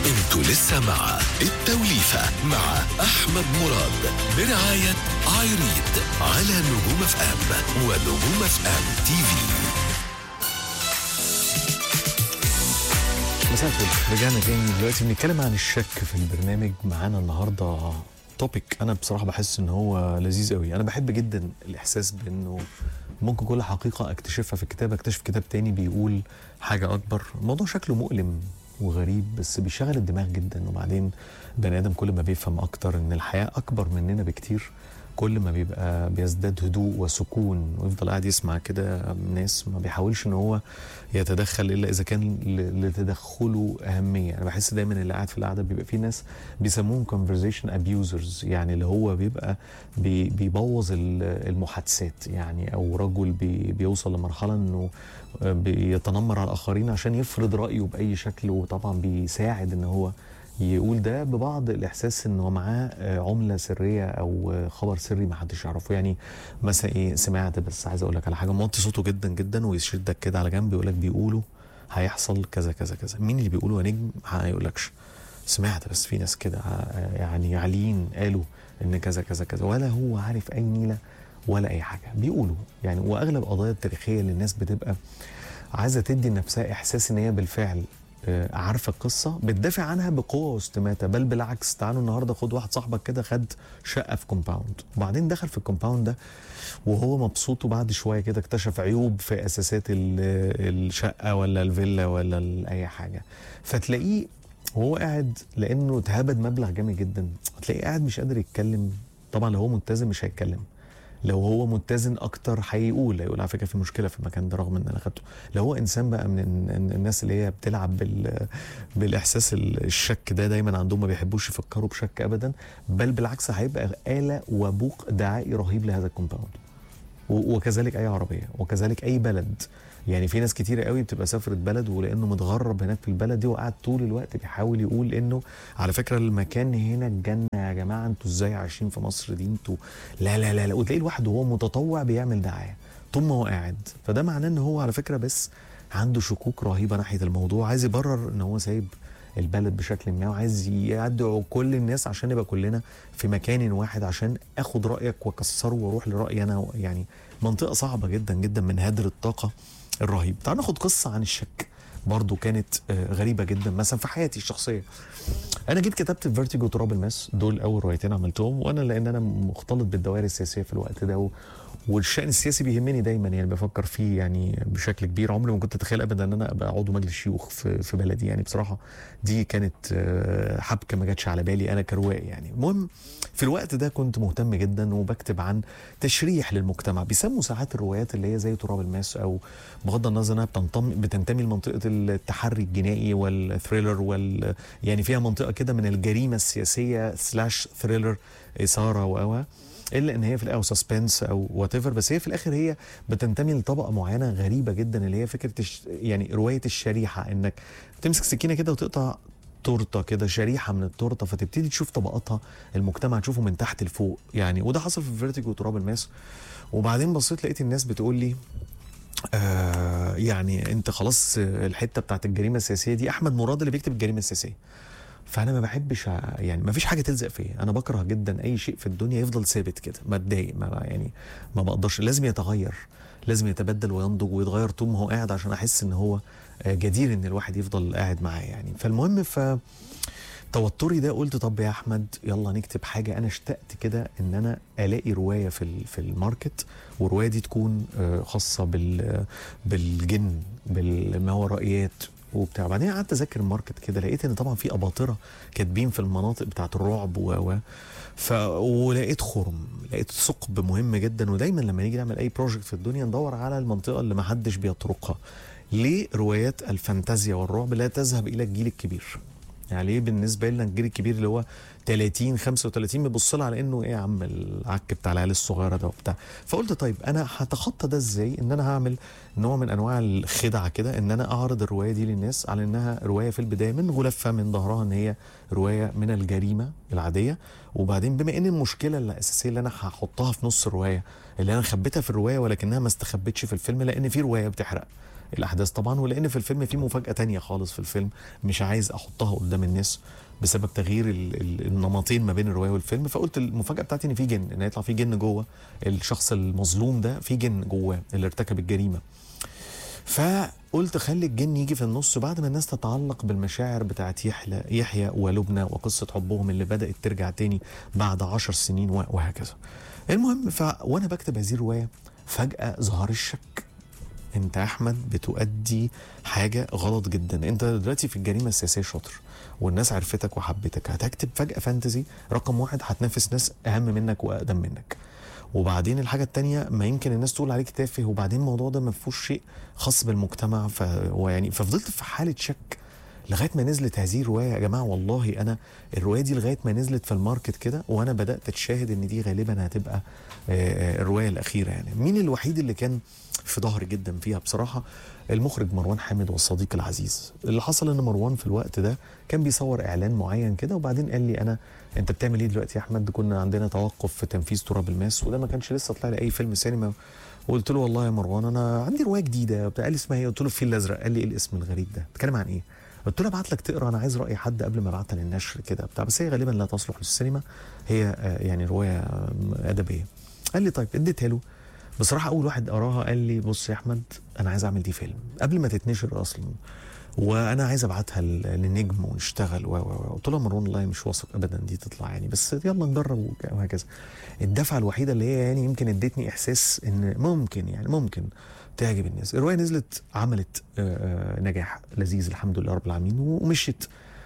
انتوا لسه مع التوليفة مع أحمد مراد برعاية عايريد على نجوم اف ام ونجوم اف ام تي في مساء الفل رجعنا تاني دلوقتي بنتكلم عن الشك في البرنامج معانا النهارده توبيك انا بصراحه بحس ان هو لذيذ قوي انا بحب جدا الاحساس بانه ممكن كل حقيقه اكتشفها في الكتاب اكتشف كتاب تاني بيقول حاجه اكبر الموضوع شكله مؤلم وغريب بس بيشغل الدماغ جدا وبعدين بني ادم كل ما بيفهم اكتر ان الحياه اكبر مننا بكتير كل ما بيبقى بيزداد هدوء وسكون ويفضل قاعد يسمع كده ناس ما بيحاولش ان هو يتدخل الا اذا كان ل- لتدخله اهميه انا بحس دايما اللي قاعد في القعده بيبقى في ناس بيسموهم conversation abusers يعني اللي هو بيبقى بي بيبوظ ال- المحادثات يعني او رجل بي بيوصل لمرحله انه بيتنمر على الاخرين عشان يفرض رايه باي شكل وطبعا بيساعد ان هو يقول ده ببعض الاحساس ان هو معاه آه، عمله سريه او آه، خبر سري ما حدش يعرفه يعني مثلا ايه سمعت بس عايز اقول لك على حاجه موطي صوته جدا جدا ويشدك كده على جنب يقول لك بيقولوا هيحصل كذا كذا كذا مين اللي بيقولوا يا نجم هيقولكش سمعت بس في ناس كده آه، يعني عاليين قالوا ان كذا كذا كذا ولا هو عارف اي نيله ولا اي حاجه بيقولوا يعني واغلب القضايا التاريخيه اللي الناس بتبقى عايزه تدي لنفسها احساس ان هي بالفعل آه، عارفه القصه بتدافع عنها بقوه واستماته بل بالعكس تعالوا النهارده خد واحد صاحبك كده خد شقه في كومباوند وبعدين دخل في الكومباوند ده وهو مبسوط وبعد شويه كده اكتشف عيوب في اساسات ال- الشقه ولا الفيلا ولا ال- اي حاجه فتلاقيه وهو قاعد لانه اتهبد مبلغ جامد جدا تلاقيه قاعد مش قادر يتكلم طبعا لو هو ملتزم مش هيتكلم لو هو متزن اكتر هيقول هيقول على فكره في مشكله في المكان ده رغم ان انا خدته لو هو انسان بقى من ال- الناس اللي هي بتلعب بال بالاحساس ال- الشك ده دايما عندهم ما بيحبوش يفكروا بشك ابدا بل بالعكس هيبقى آلة وبوق دعائي رهيب لهذا الكومباوند و- وكذلك اي عربيه وكذلك اي بلد يعني في ناس كتيرة قوي بتبقى سافرت بلد ولانه متغرب هناك في البلد دي وقاعد طول الوقت بيحاول يقول انه على فكره المكان هنا الجنه يا جماعه انتوا ازاي عايشين في مصر دي انتوا لا لا لا لا وتلاقي الواحد وهو متطوع بيعمل دعايه طول ما هو قاعد فده معناه ان هو على فكره بس عنده شكوك رهيبه ناحيه الموضوع عايز يبرر ان هو سايب البلد بشكل ما وعايز يدعو كل الناس عشان نبقى كلنا في مكان واحد عشان اخد رايك واكسره واروح لرايي انا يعني منطقه صعبه جدا جدا من هدر الطاقه الرهيب تعال ناخد قصه عن الشك برضو كانت آه، غريبه جدا مثلا في حياتي الشخصيه انا جيت كتبت في فيرتيجو تراب الماس دول اول روايتين عملتهم وانا لان انا مختلط بالدوائر السياسيه في الوقت ده و... والشأن السياسي بيهمني دايما يعني بفكر فيه يعني بشكل كبير عمري ما كنت اتخيل ابدا ان انا ابقى عضو مجلس شيوخ في, في بلدي يعني بصراحه دي كانت آه، حبكه ما جاتش على بالي انا كروائي يعني المهم في الوقت ده كنت مهتم جدا وبكتب عن تشريح للمجتمع بيسموا ساعات الروايات اللي هي زي تراب الماس او بغض النظر انها بتنتمي بتنتمي لمنطقه التحري الجنائي والثريلر وال يعني فيها منطقه كده من الجريمه السياسيه سلاش ثريلر اثاره و الا ان هي في الاخر سسبنس او وات بس هي في الاخر هي بتنتمي لطبقه معينه غريبه جدا اللي هي فكره الش... يعني روايه الشريحه انك تمسك سكينه كده وتقطع تورته كده شريحه من التورته فتبتدي تشوف طبقاتها المجتمع تشوفه من تحت لفوق يعني وده حصل في فيرتيجو وتراب الماس وبعدين بصيت لقيت الناس بتقول لي آه يعني انت خلاص الحته بتاعت الجريمه السياسيه دي احمد مراد اللي بيكتب الجريمه السياسيه فانا ما بحبش ع- يعني ما فيش حاجه تلزق فيا انا بكره جدا اي شيء في الدنيا يفضل ثابت كده ما اتضايق ما يعني ما بقدرش لازم يتغير لازم يتبدل وينضج ويتغير طول ما هو قاعد عشان احس ان هو آه، جدير ان الواحد يفضل قاعد معاه يعني فالمهم ف توتري ده قلت طب يا احمد يلا نكتب حاجه انا اشتقت كده ان انا الاقي روايه في ال- في الماركت والروايه دي تكون آه، خاصه بال بالجن بالماورائيات وبتاع بعدين قعدت اذاكر الماركت كده لقيت ان طبعا في اباطره كاتبين في المناطق بتاعت الرعب و و ف ولقيت خرم لقيت ثقب مهم جدا ودايما لما نيجي نعمل اي بروجكت في الدنيا ندور على المنطقه اللي ما حدش بيطرقها ليه روايات الفانتازيا والرعب لا تذهب الى الجيل الكبير يعني ليه بالنسبه لنا الجيل الكبير اللي هو 30 35 بيبص لها على انه ايه يا عم العك بتاع العيال الصغيره ده وبتاع فقلت طيب انا هتخطى ده ازاي ان انا هعمل نوع من انواع الخدعه كده ان انا اعرض الروايه دي للناس على انها روايه في البدايه من غلافها من ظهرها ان هي روايه من الجريمه العاديه وبعدين بما ان المشكله الاساسيه اللي انا هحطها في نص الروايه اللي انا خبيتها في الروايه ولكنها ما استخبتش في الفيلم لان في روايه بتحرق الاحداث طبعا ولان في الفيلم في مفاجاه تانية خالص في الفيلم مش عايز احطها قدام الناس بسبب تغيير ال- ال- النمطين ما بين الروايه والفيلم فقلت المفاجاه بتاعتي ان في جن ان هيطلع في جن جوه الشخص المظلوم ده في جن جواه اللي ارتكب الجريمه فقلت خلي الجن يجي في النص بعد ما الناس تتعلق بالمشاعر بتاعت يحيى يحيى ولبنى وقصه حبهم اللي بدات ترجع تاني بعد عشر سنين و- وهكذا. المهم ف وانا بكتب هذه الروايه فجاه ظهر الشك. انت يا احمد بتؤدي حاجه غلط جدا، انت دلوقتي في الجريمه السياسيه شاطر والناس عرفتك وحبتك، هتكتب فجاه فانتزي رقم واحد هتنافس ناس اهم منك واقدم منك. وبعدين الحاجة التانية ما يمكن الناس تقول عليك تافه وبعدين الموضوع ده ما فيهوش شيء خاص بالمجتمع ف... ويعني ففضلت في حالة شك لغايه ما نزلت هذه الروايه يا جماعه والله انا الروايه دي لغايه ما نزلت في الماركت كده وانا بدات اتشاهد ان دي غالبا هتبقى آه، آه، الروايه الاخيره يعني مين الوحيد اللي كان في ظهري جدا فيها بصراحه المخرج مروان حامد والصديق العزيز اللي حصل ان مروان في الوقت ده كان بيصور اعلان معين كده وبعدين قال لي انا انت بتعمل ايه دلوقتي يا احمد كنا عندنا توقف في تنفيذ تراب الماس وده ما كانش لسه طلع لي اي فيلم سينما وقلت له والله يا مروان انا عندي روايه جديده وبتاع قال لي اسمها ايه قلت له الفيل الازرق قال لي ايه الاسم الغريب ده بتتكلم عن ايه قلت له ابعت لك تقرا انا عايز راي حد قبل ما ابعتها للنشر كده بتاع بس هي غالبا لا تصلح للسينما هي آه، يعني روايه آه، ادبيه قال لي طيب اديتها له بصراحه اول واحد قراها قال لي بص يا احمد انا عايز اعمل دي فيلم قبل ما تتنشر اصلا وانا عايز ابعتها ل- للنجم ونشتغل و و و قلت له يا مروان والله مش واثق ابدا دي تطلع يعني بس يلا نجرب وك- وهكذا الدفعه الوحيده اللي هي يعني يمكن ادتني احساس ان ممكن يعني ممكن تعجب الناس الروايه نزلت عملت آه، آه، نجاح لذيذ الحمد لله رب العالمين ومشيت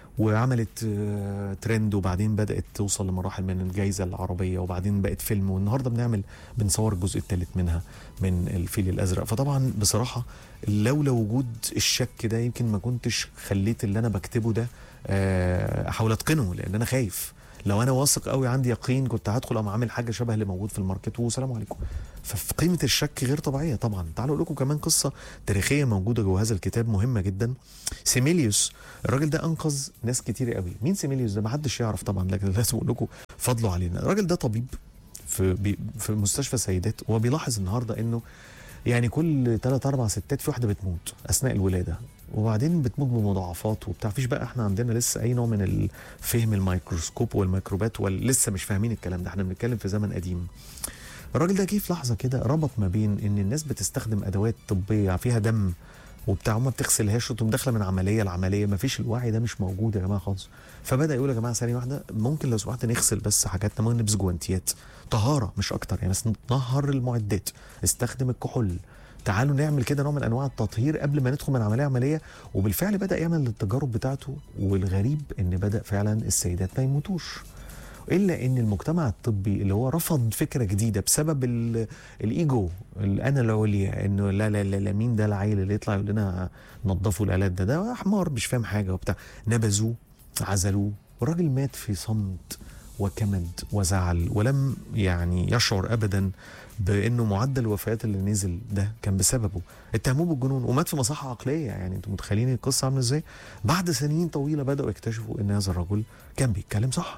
وعملت آه، ترند وبعدين بدات توصل لمراحل من الجائزه العربيه وبعدين بقت فيلم والنهارده بنعمل بنصور الجزء الثالث منها من الفيل الازرق فطبعا بصراحه لولا وجود الشك ده يمكن ما كنتش خليت اللي انا بكتبه ده آه، احاول اتقنه لان انا خايف لو انا واثق قوي عندي يقين كنت هدخل اقوم عامل حاجه شبه اللي موجود في الماركت والسلام عليكم ففي قيمه الشك غير طبيعيه طبعا تعالوا اقول لكم كمان قصه تاريخيه موجوده جوه هذا الكتاب مهمه جدا سيميليوس الراجل ده انقذ ناس كتير قوي مين سيميليوس ده ما حدش يعرف طبعا لكن لازم اقول لكم فضله علينا الراجل ده طبيب في بي في مستشفى سيدات وهو بيلاحظ النهارده انه يعني كل ثلاث اربع ستات في واحده بتموت اثناء الولاده وبعدين بتموت بمضاعفات وبتاع فيش بقى احنا عندنا لسه اي نوع من فهم الميكروسكوب والميكروبات ولسه مش فاهمين الكلام ده احنا بنتكلم في زمن قديم الراجل ده جه في لحظه كده ربط ما بين ان الناس بتستخدم ادوات طبيه فيها دم وبتاع وما بتغسلهاش وتقوم داخله من عمليه لعمليه ما فيش الوعي ده مش موجود يا جماعه خالص فبدا يقول يا جماعه ثانيه واحده ممكن لو سمحت نغسل بس حاجاتنا ممكن نلبس جوانتيات طهاره مش اكتر يعني بس نطهر المعدات استخدم الكحول تعالوا نعمل كده نوع من انواع التطهير قبل ما ندخل من عمليه عمليه وبالفعل بدا يعمل التجارب بتاعته والغريب ان بدا فعلا السيدات ما يموتوش الا ان المجتمع الطبي اللي هو رفض فكره جديده بسبب ال- الايجو الانا العليا انه لا لا لا, لا مين ده العيل اللي يطلع يقول لنا نظفوا الالات ده ده حمار مش فاهم حاجه وبتاع نبذوه عزلوه والراجل مات في صمت وكمد وزعل ولم يعني يشعر ابدا بانه معدل الوفيات اللي نزل ده كان بسببه اتهموه بالجنون ومات في مصحه عقليه يعني انتوا متخيلين القصه عامله ازاي بعد سنين طويله بداوا يكتشفوا ان هذا الرجل كان بيتكلم صح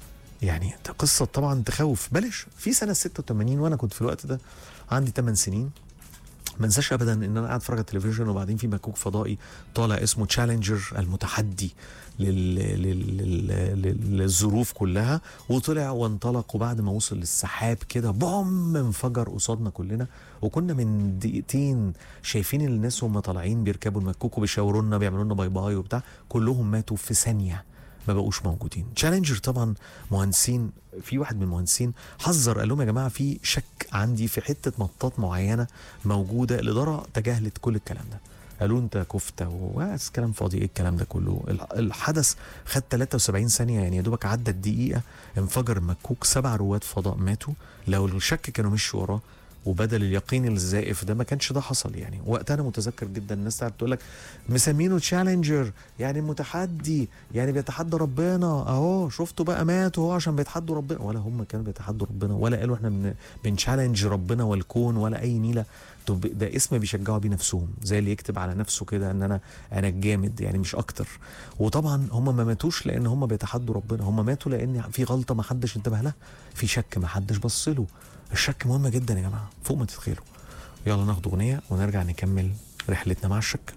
يعني ده قصه طبعا تخوف بلاش في سنه 86 وانا كنت في الوقت ده عندي 8 سنين ما انساش ابدا ان انا قاعد اتفرج على التلفزيون وبعدين في مكوك فضائي طالع اسمه تشالنجر المتحدي لل... لل... لل... لل... للظروف كلها وطلع وانطلق وبعد ما وصل للسحاب كده بوم انفجر قصادنا كلنا وكنا من دقيقتين شايفين الناس وهم طالعين بيركبوا المكوك وبيشاوروا لنا بيعملوا لنا باي باي وبتاع كلهم ماتوا في ثانيه ما بقوش موجودين تشالنجر طبعا مهندسين في واحد من المهندسين حذر قال لهم يا جماعه في شك عندي في حته مطاط معينه موجوده الاداره تجاهلت كل الكلام ده قالوا انت كفته وبس كلام فاضي ايه الكلام ده كله الح- الحدث خد 73 ثانيه يعني يا دوبك عدت دقيقه انفجر المكوك سبع رواد فضاء ماتوا لو الشك كانوا مشوا وراه وبدل اليقين الزائف ده ما كانش ده حصل يعني وقتها انا متذكر جدا الناس قاعده تقول لك مسمينه تشالنجر يعني متحدي يعني بيتحدى ربنا اهو شفتوا بقى ماتوا هو عشان بيتحدوا ربنا ولا هم كانوا بيتحدوا ربنا ولا قالوا احنا بن- بنشالنج ربنا والكون ولا اي نيله طب ده اسم بيشجعوا بيه نفسهم زي اللي يكتب على نفسه كده ان انا انا الجامد يعني مش اكتر وطبعا هم ما ماتوش لان هم بيتحدوا ربنا هم ماتوا لان في غلطه ما حدش انتبه لها في شك ما حدش بص له الشك مهم جدا يا جماعه فوق ما تتخيلوا يلا ناخد اغنيه ونرجع نكمل رحلتنا مع الشك